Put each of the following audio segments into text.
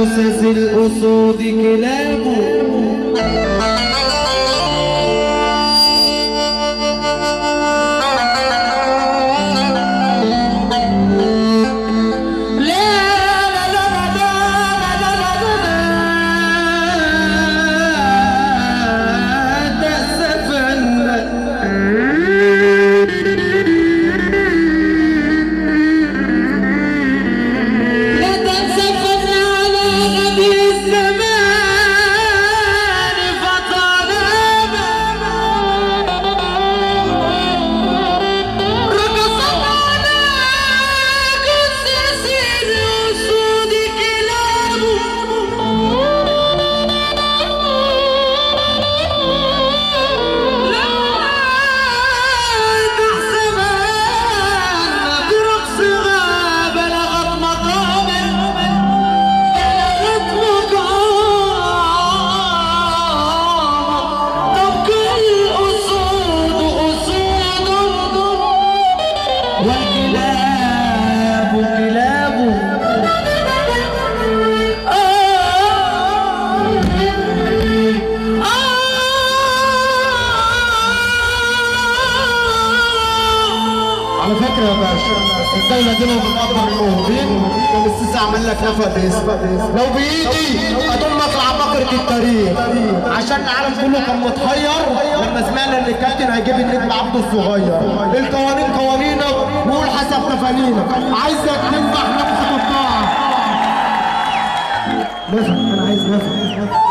أسس الأسود كلابه لا تنسفن على نبي الزمان فطالما رقصت على قصص الأسود كلابه لا تحسبن برقصها بلغت مقاما بلغت مقاما تبكي الأسود أسود والكلاب كلاب على فكرة يا باشا الدولة دي لو بتقدر الموهوبين كان السيسي عمل لك نفق باسم لو بإيدي أضم أطلع بقرة التاريخ عشان العالم كله كان متحير لما سمعنا إن الكابتن هيجيب النجم عبده الصغير القوانين قوانينك وقول حسب تفانينك عايزك تنفح نفسك الطاعة نفق أنا عايز نفق نفق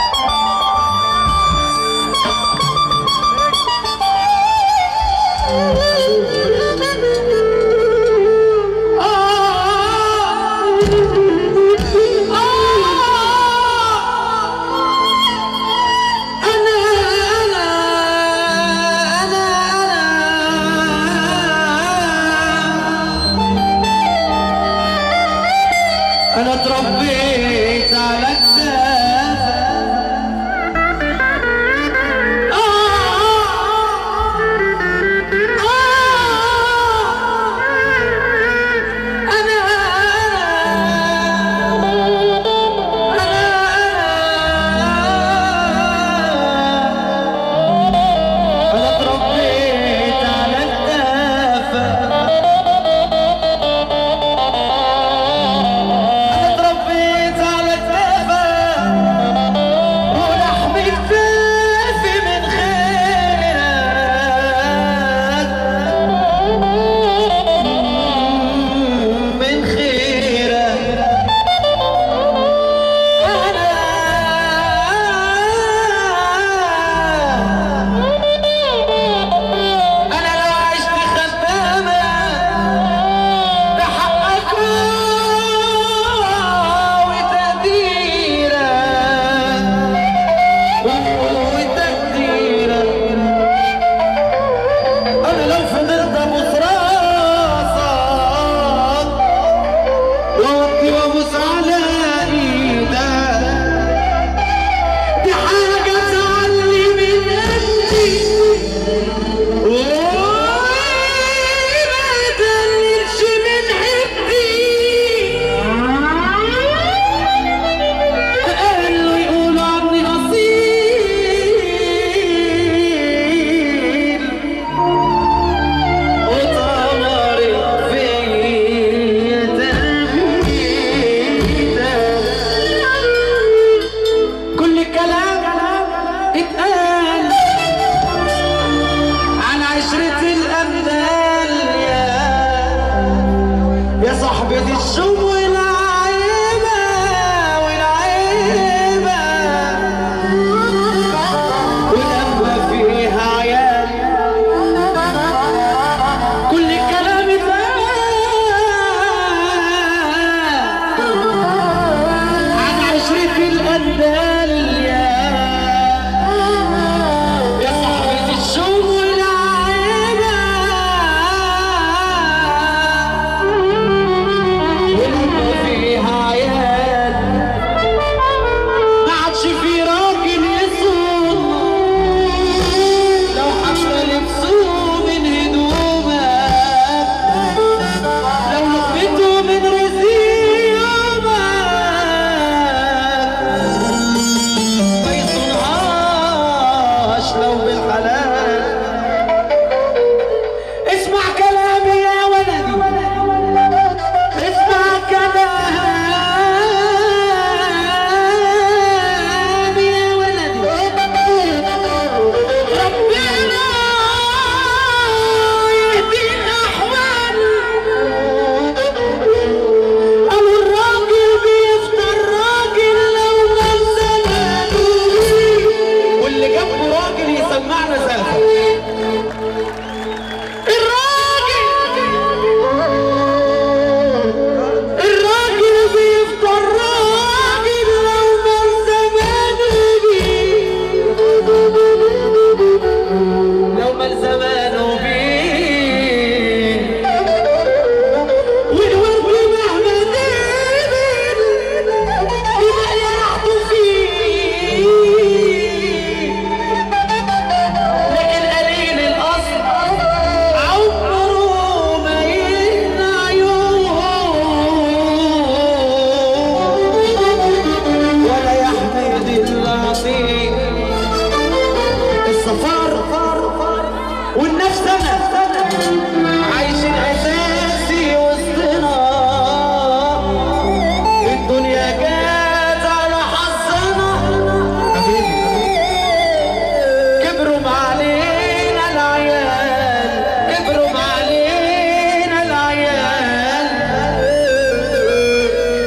أنا اتربيت على كتافك أنا أنا اتربيت على كتافك أنا اتربيت على كتافك ولحم كتافي من خيرك من خيرك أنا أنا لو عشت خدامة بحقك وتقديرك وتقديرك أنا لو فضلت أبوس راسك وأوطي وأبوس على إيدك دي حاجة تعلي من قلبي وما تقللش من حبي قالوا يقولوا عني أصيل وطمرت في تنبيتك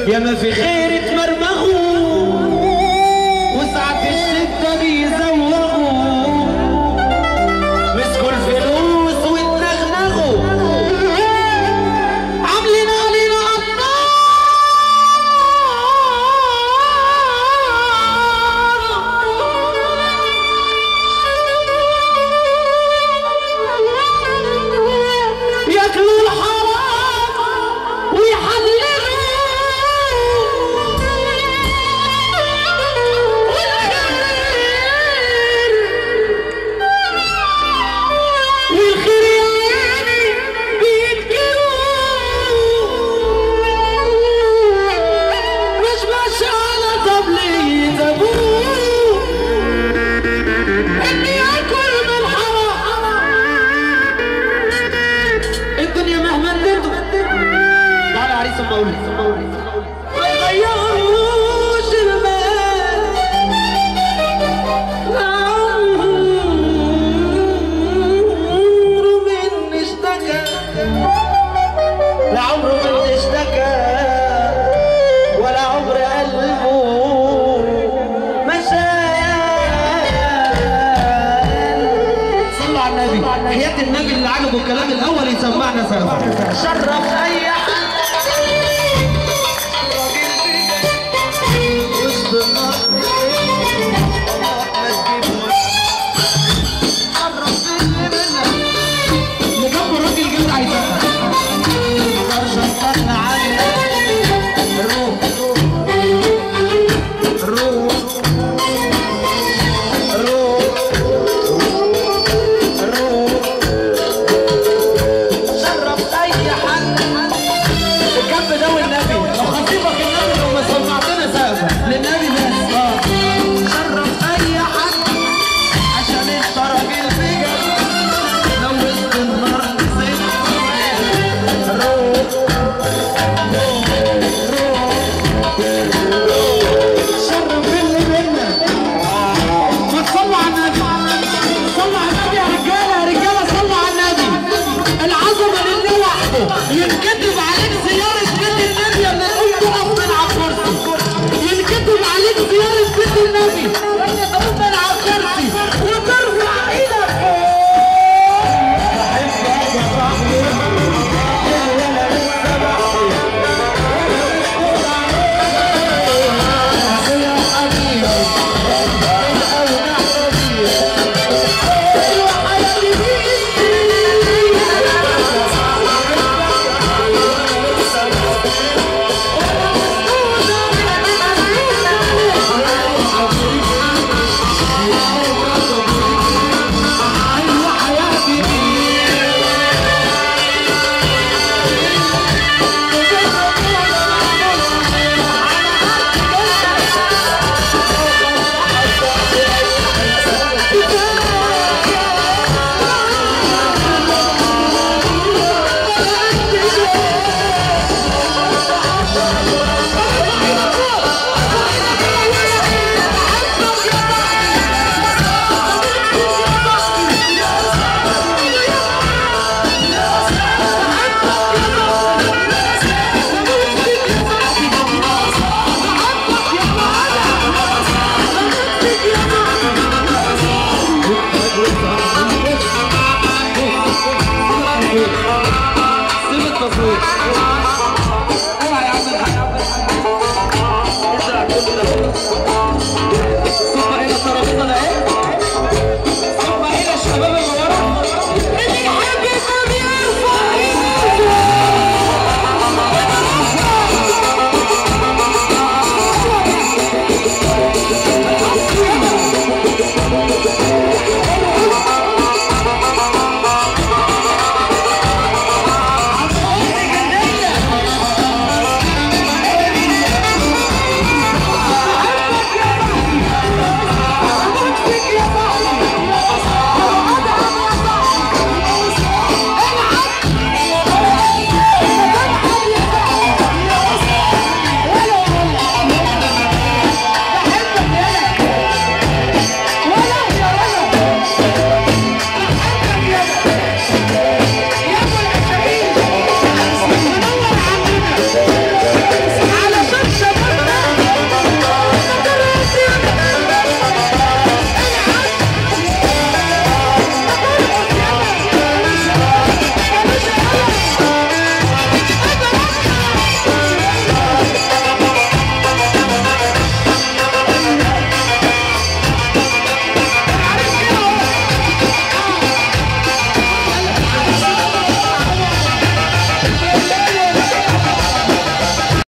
يا ما في خير اتمرمغوا وساعة الشدة بيزوغوا مسكوا الفلوس واتنغنغوا عاملين علينا النار ياكلوا الحرام ويحللوا والخير يا عيني بينكروا مش ماشي على طبلي ابوه اني اكل من حرام الدنيا مهما ندم تعالى يا عريس ام اقول ما يغيروش المال لعمره من اشتكى لعمره من اشتكى ولا عمر قلبه مشايا صلوا على النبي حياة النبي اللي عجبه الكلام الأول يسمعنا سوا شرف أي حد وسط النار شرف اللي منا اللي جنبه راجل جدع يسقف شرفتنا عنك الروح الروح الروح شرف اي حد الكف ده والنبي لو خطيبك النبي لو ما سمعتنا سقفه للنبي بس اه شرف اي حد عشان انت راجل بجد لو وسط النار نسيت روح شرف اللي بينا ما تصلوا على النبي صلوا على النبي يا رجاله يا رجاله صلوا على النبي العظمه لله وحده ينكتب عليك زياره بيت النبي لما تقوم تقف من على الكرسي ينكتب عليك زياره بيت النبي لما تقوم من على الكرسي وترفع ايدك سيب التصوير اوعى يا عم الحاج ازرع كل ده